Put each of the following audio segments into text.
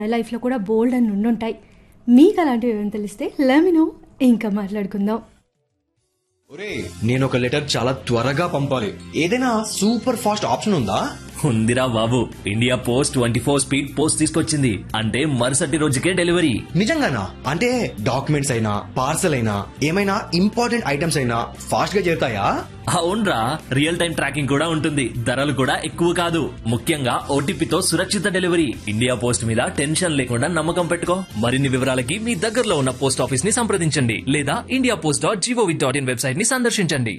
లైఫ్లో కూడా బోల్డ్ అని ఉండుంటాయి మీకు అలాంటివి ఏమైనా తెలిస్తే లెమినో ఇంకా మాట్లాడుకుందాం ఒరే నేను ఒక లెటర్ చాలా త్వరగా పంపాలి ఏదైనా సూపర్ ఫాస్ట్ ఆప్షన్ ఉందా ఉందిరా బాబు India post twenty four speed post తీసుకొచ్చింది అంటే మరుసటి రోజుకే డెలివరీ నిజంగానా అంటే డాక్యుమెంట్స్ అయినా పార్సల్ అయినా ఏమైనా ఇంపార్టెంట్ ఐటమ్స్ అయినా ఫాస్ట్ గా చేరుతాయా అవునరా రియల్ టైం ట్రాకింగ్ కూడా ఉంటుంది ధరలు కూడా ఎక్కువ కాదు ముఖ్యంగా ఓటీపీతో సురక్షిత డెలివరీ ఇండియా పోస్ట్ మీద టెన్షన్ లేకుండా నమ్మకం పెట్టుకో మరిన్ని వివరాలకి మీ దగ్గరలో ఉన్న పోస్ట్ ఆఫీస్ ని సంప్రదించండి లేదా India post dot GOV dot in website ని సందర్శించండి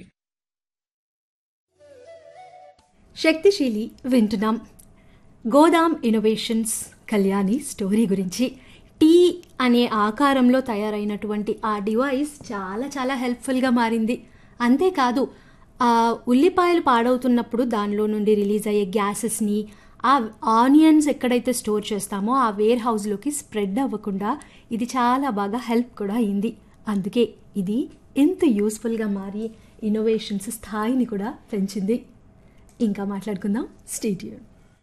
శక్తిశీలి వింటున్నాం గోదాం ఇన్నోవేషన్స్ కళ్యాణి స్టోరీ గురించి టీ అనే ఆకారంలో తయారైనటువంటి ఆ డివైస్ చాలా చాలా హెల్ప్ఫుల్గా మారింది అంతేకాదు ఆ ఉల్లిపాయలు పాడవుతున్నప్పుడు దానిలో నుండి రిలీజ్ అయ్యే గ్యాసెస్ని ఆ ఆనియన్స్ ఎక్కడైతే స్టోర్ చేస్తామో ఆ వేర్ హౌస్లోకి స్ప్రెడ్ అవ్వకుండా ఇది చాలా బాగా హెల్ప్ కూడా అయింది అందుకే ఇది ఎంత యూస్ఫుల్గా మారి ఇన్నోవేషన్స్ స్థాయిని కూడా పెంచింది ఇంకా మాట్లాడుకుందాం స్టేడియం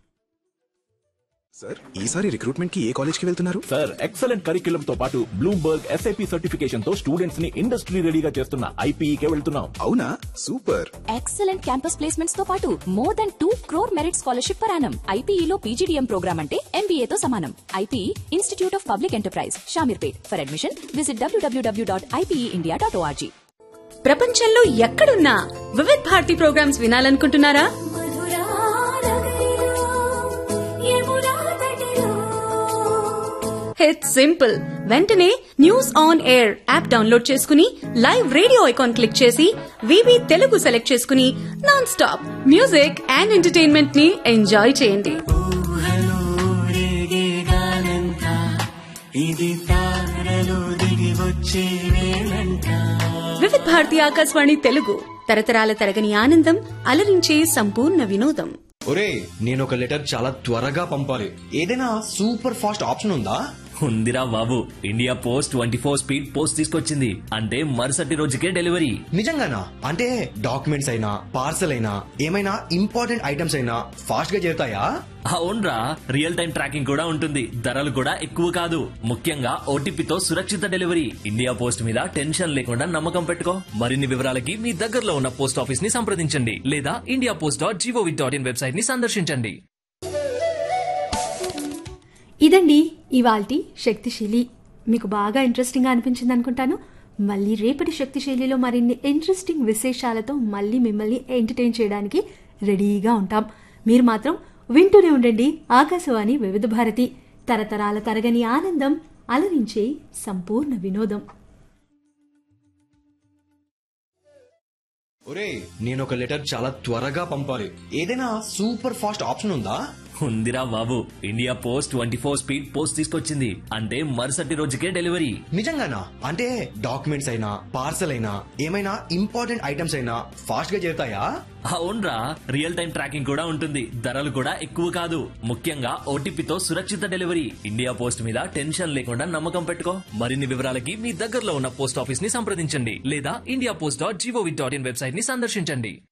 సార్ ఈసారి రిక్రూట్మెంట్ కి ఏ కాలేజ్ కి వెళ్తున్నారు సార్ ఎక్సలెంట్ కరిక్యులం తో పాటు బ్లూంబర్గ్ ఎస్ఐపి సర్టిఫికేషన్ తో స్టూడెంట్స్ ని ఇండస్ట్రీ రెడీగా చేస్తున్న ఐపీఈకే వెళ్తున్నాం అవునా సూపర్ ఎక్సలెంట్ క్యాంపస్ ప్లేస్మెంట్స్ తో పాటు more than two crore merit scholarship per annum ఐపీఈలో పీజీడీఎం ప్రోగ్రామ్ అంటే ఎంబీఏ తో సమానం IPE institute of public enterprise Shamirpet for admission visit WWW dot IPE India dot ORG ప్రపంచంలో ఎక్కడున్నా వివిధ్ భారతి ప్రోగ్రామ్స్ వినాలనుకుంటున్నారా ఇట్స్ సింపుల్ వెంటనే news on air app download చేసుకుని live radio icon click చేసి వివి తెలుగు సెలెక్ట్ చేసుకుని non stop music and entertainment ని enjoy చేయండి వివిధ్ భారతి ఆకాశవాణి తెలుగు తరతరాల తరగని ఆనందం అలరించే సంపూర్ణ వినోదం ఒరే నేను ఒక లెటర్ చాలా త్వరగా పంపాలి ఏదైనా సూపర్ ఫాస్ట్ ఆప్షన్ ఉందా ఉందిరా బాబు India post twenty four speed post తీసుకొచ్చింది అంటే మరుసటి రోజుకే డెలివరీ నిజంగానా అంటే డాక్యుమెంట్స్ అయినా పార్సల్ అయినా ఏమైనా ఇంపార్టెంట్ ఐటమ్స్ అయినా ఫాస్ట్ గా చేరుతాయా అవునరా రియల్ టైం ట్రాకింగ్ కూడా ఉంటుంది ధరలు కూడా ఎక్కువ కాదు ముఖ్యంగా ఓటీపీతో సురక్షిత డెలివరీ ఇండియా పోస్ట్ మీద టెన్షన్ లేకుండా నమ్మకం పెట్టుకో మరిన్ని వివరాలకి మీ దగ్గరలో ఉన్న పోస్ట్ ఆఫీస్ ని సంప్రదించండి లేదా India post dot GOV dot in website ని సందర్శించండి ఇదండి ఇవాల్టి శక్తిశీలి మీకు బాగా ఇంట్రెస్టింగ్గా అనిపించింది అనుకుంటాను మళ్ళీ రేపటి శక్తిశైలిలో మరిన్ని ఇంట్రెస్టింగ్ విశేషాలతో మళ్ళీ మిమ్మల్ని ఎంటర్టైన్ చేయడానికి రెడీగా ఉంటాం మీరు మాత్రం వింటూనే ఉండండి ఆకాశవాణి వివిధ భారతి తరతరాల తరగని ఆనందం అలరించే సంపూర్ణ వినోదం ఒరే నేను ఒక లెటర్ చాలా త్వరగా పంపాలి ఏదైనా సూపర్ ఫాస్ట్ ఆప్షన్ ఉందా ఉందిరా బాబు India post twenty four speed post తీసుకొచ్చింది అంటే మరుసటి రోజుకే డెలివరీ నిజంగానా అంటే డాక్యుమెంట్స్ అయినా పార్సల్ అయినా ఏమైనా ఇంపార్టెంట్ ఐటమ్స్ అయినా ఫాస్ట్ గా చేరుతాయా అవునరా రియల్ టైం ట్రాకింగ్ కూడా ఉంటుంది ధరలు కూడా ఎక్కువ కాదు ముఖ్యంగా ఓటీపీతో సురక్షిత డెలివరీ ఇండియా పోస్ట్ మీద టెన్షన్ లేకుండా నమ్మకం పెట్టుకో మరిన్ని వివరాలకి మీ దగ్గరలో ఉన్న పోస్ట్ ఆఫీస్ ని సంప్రదించండి లేదా India post dot GOV dot in website ని సందర్శించండి